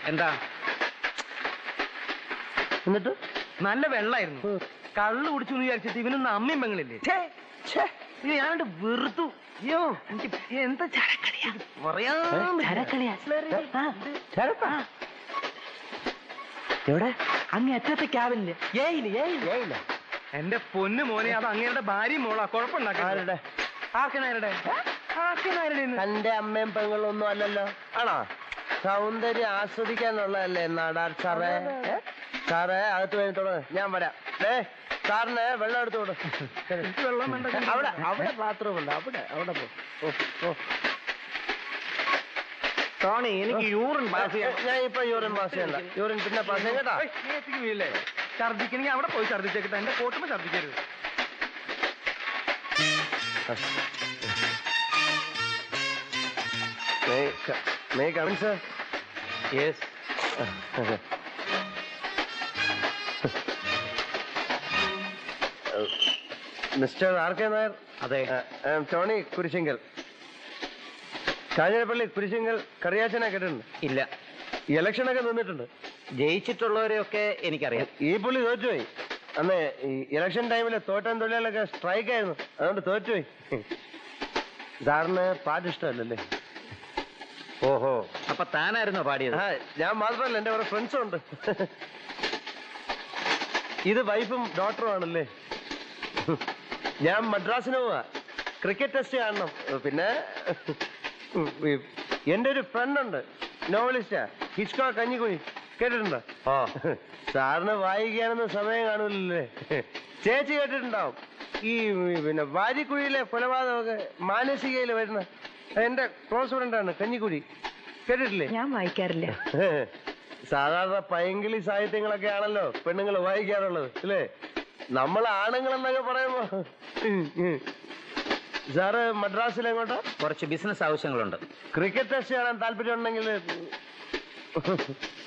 എന്താ എന്നിട്ട് നല്ല വെള്ളായിരുന്നു കള്ളു കുടിച്ചു എന്ന് വിചാരിച്ചിട്ട് ഇവനൊന്ന് അമ്മയും പെങ്ങളില്ലേ ഛേ, ഛേ. ഇത് ഞാനുണ്ട് വെറുത്തു അയ്യോ എനിക്ക് എന്താ ചരക്കളിയാ പറയാ ചരക്കളിയാ? ആ, ചരക്കാ? എവിടെ അങ്ങ് അറ്റത്തെ ക്യാബിനില് ഏയില്ല ഏയില്ല ഏയില്ല എന്റെ പൊന്നു മോനെ അത് അങ്ങയുടെ ഭാര്യയും മോളാ കുഴപ്പമുണ്ടാക്കരുത് ആരുടെ ആർക്കനാരുടെ ആർക്കനാരുടെ തന്റെ അമ്മയും പെങ്ങളും ഒന്നും അല്ലല്ലോ ആണോ സൗന്ദര്യം ആസ്വദിക്കാനുള്ളതല്ലേ നാടാർ സാറേ ഏ? സാറേ അകത്ത് പോയി തുടങ്ങ് ഞാൻ വരാം ഏ സാറിന് വെള്ളം എടുത്തു വിടും വെള്ളം വേണ്ട അവിടെ അവിടെ ബാത്റൂം ഉണ്ട് അവിടെ അവിടെ പോ ഓ, ഓ. ടോണി എനിക്ക് യൂറിൻ പാസ് ചെയ്യാൻ ഞാൻ ഇപ്പൊ യൂറിൻ പാസ് ചെയ്യണ്ട യൂറിൻ പിന്നെ പാസ് ചെയ്യാം കേട്ടാ വീല്ലേ ഛർദിക്കണമെങ്കിൽ അവിടെ പോയി ഛർദിച്ചേക്കട്ടെ എന്റെ കോട്ടുമ്പോ ഛർദിക്കരുത് may come in sir yes mister R K Nair അതെ I'm Tony Kurisinkal Kanjirappally Kurisinkal കറിയാച്ചനെ കേട്ടിട്ടുണ്ട് ഇല്ല ഈ ഇലക്ഷനൊക്കെ നിന്നിട്ടുണ്ട് ജയിച്ചിട്ടുള്ളവരെയൊക്കെ എനിക്കറിയാം ഈ പുള്ളി തോറ്റുപോയി അന്ന് ഈ ഇലക്ഷൻ ടൈമിൽ തോട്ടം തൊഴിലാളികളൊക്കെ സ്ട്രൈക്ക് ആയിരുന്നു അതുകൊണ്ട് തോറ്റുപോയി സാറിന് പാട്ട് ഇഷ്ടമല്ലല്ലേ ഓഹോ അപ്പൊ താനായിരുന്നോ പാടിയത് ആ ഞാൻ മാത്രമല്ല എന്റെ കുറെ ഫ്രണ്ട്സും ഉണ്ട് ഇത് വൈഫും ഡോക്ടറും ആണല്ലേ ഞാൻ മദ്രാസിന് പോവാ ക്രിക്കറ്റ് ടെസ്റ്റ് കാണണം പിന്നെ എന്റെ ഒരു ഫ്രണ്ട് ഉണ്ട് നോവലിസ്റ്റാ ഹിസ്കോ കഞ്ഞിക്കുഴി കേട്ടിട്ടുണ്ടോ ഓ സാറിന് വായിക്കാനൊന്നും സമയം കാണൂലല്ലേ ചേച്ചി കേട്ടിട്ടുണ്ടാവും ഈ പിന്നെ വാരിക്കുഴിയിലെ കൊലപാതകമൊക്കെ മാനസികയിൽ വരുന്ന എന്റെ ക്ലോസ് ഫ്രണ്ടാണ് കഞ്ഞിക്കുഴി കേട്ടിട്ടില്ലേ ഞാൻ വായിക്കാറില്ല സാധാരണ പൈങ്കിളി സാഹിത്യങ്ങളൊക്കെ ആണല്ലോ പെണ്ണുങ്ങൾ വായിക്കാറുള്ളത് അല്ലേ നമ്മൾ ആണുങ്ങൾ എന്നൊക്കെ പറയുമ്പോ സാറ് മദ്രാസിൽ എങ്ങോട്ടാ കുറച്ച് ബിസിനസ് ആവശ്യങ്ങളുണ്ട് ക്രിക്കറ്റ് ടെസ്റ്റ് കാണാൻ താല്പര്യം ഉണ്ടെങ്കിൽ